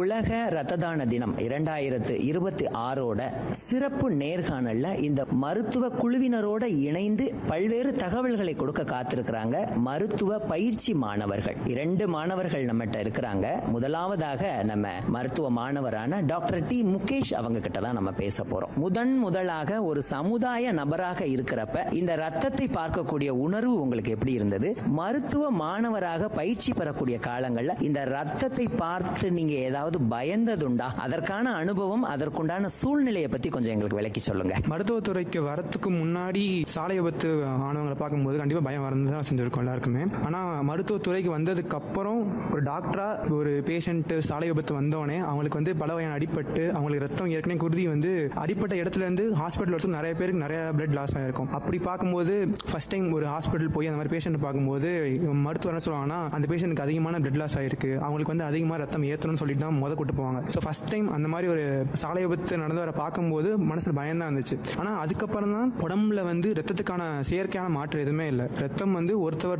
உலக ரத்த தான தினம் இரண்டாயிரத்து இருபத்தி ஆறோட சிறப்பு நேர்காணல்ல இந்த மருத்துவ குழுவினரோட இணைந்து பல்வேறு தகவல்களை கொடுக்க காத்திருக்கிறாங்க மருத்துவ பயிற்சி மாணவர்கள் இரண்டு மாணவர்கள் நம்மகிட்ட இருக்கிறாங்க முதலாவதாக நம்ம மருத்துவ மாணவரான டாக்டர் டி முகேஷ் அவங்க கிட்ட தான் நம்ம பேச போறோம் முதன் முதலாக ஒரு சமுதாய நபராக இருக்கிறப்ப இந்த ரத்தத்தை பார்க்கக்கூடிய உணர்வு உங்களுக்கு எப்படி இருந்தது மருத்துவ மாணவராக பயிற்சி பெறக்கூடிய காலங்கள்ல இந்த ரத்தத்தை பார்த்து நீங்க ஏதாவது பயந்ததுண்டா அதற்கான அனுபவம் அதற்குண்டான சூழ்நிலையை பத்தி கொஞ்சம் எங்களுக்கு விளக்கி சொல்லுங்க மருத்துவத்துறைக்கு வரத்துக்கு முன்னாடி சாலை விபத்து ஆனவங்களை பார்க்கும்போது கண்டிப்பாக பயம் வரந்து தான் செஞ்சுருக்கோம் எல்லாருக்குமே ஆனால் மருத்துவத்துறைக்கு வந்ததுக்கு அப்புறம் ஒரு டாக்டரா ஒரு பேஷண்ட் சாலை விபத்து வந்தோடனே அவங்களுக்கு வந்து பல வகையான அடிபட்டு அவங்களுக்கு ரத்தம் ஏற்கனவே குருதி வந்து அடிப்பட்ட இடத்துல இருந்து ஹாஸ்பிட்டல் வரத்துக்கு நிறைய பேருக்கு நிறைய பிளட் லாஸ் ஆயிருக்கும் அப்படி பார்க்கும்போது ஃபர்ஸ்ட் டைம் ஒரு ஹாஸ்பிட்டல் போய் அந்த மாதிரி பேஷண்ட் பார்க்கும்போது மருத்துவர் என்ன சொல்லுவாங்கன்னா அந்த பேஷண்ட்டுக்கு அதிகமான பிளட் லாஸ் ஆயிருக்கு அவங்களுக்கு வந்து அதிகமாக ரத்தம் ஏற்றணும்னு சொல்லிட்டு தான் முத கூட்டு போவாங்க ஸோ ஃபர்ஸ்ட் டைம் அந்த மாதிரி ஒரு சாலை விபத்து நடந்து வர பார்க்கும்போது மனசுல பயம் தான் இருந்துச்சு ஆனால் அதுக்கப்புறம் தான் உடம்புல வந்து ரத்தத்துக்கான செயற்கையான மாற்று எதுவுமே இல்லை ரத்தம் வந்து ஒருத்தவர்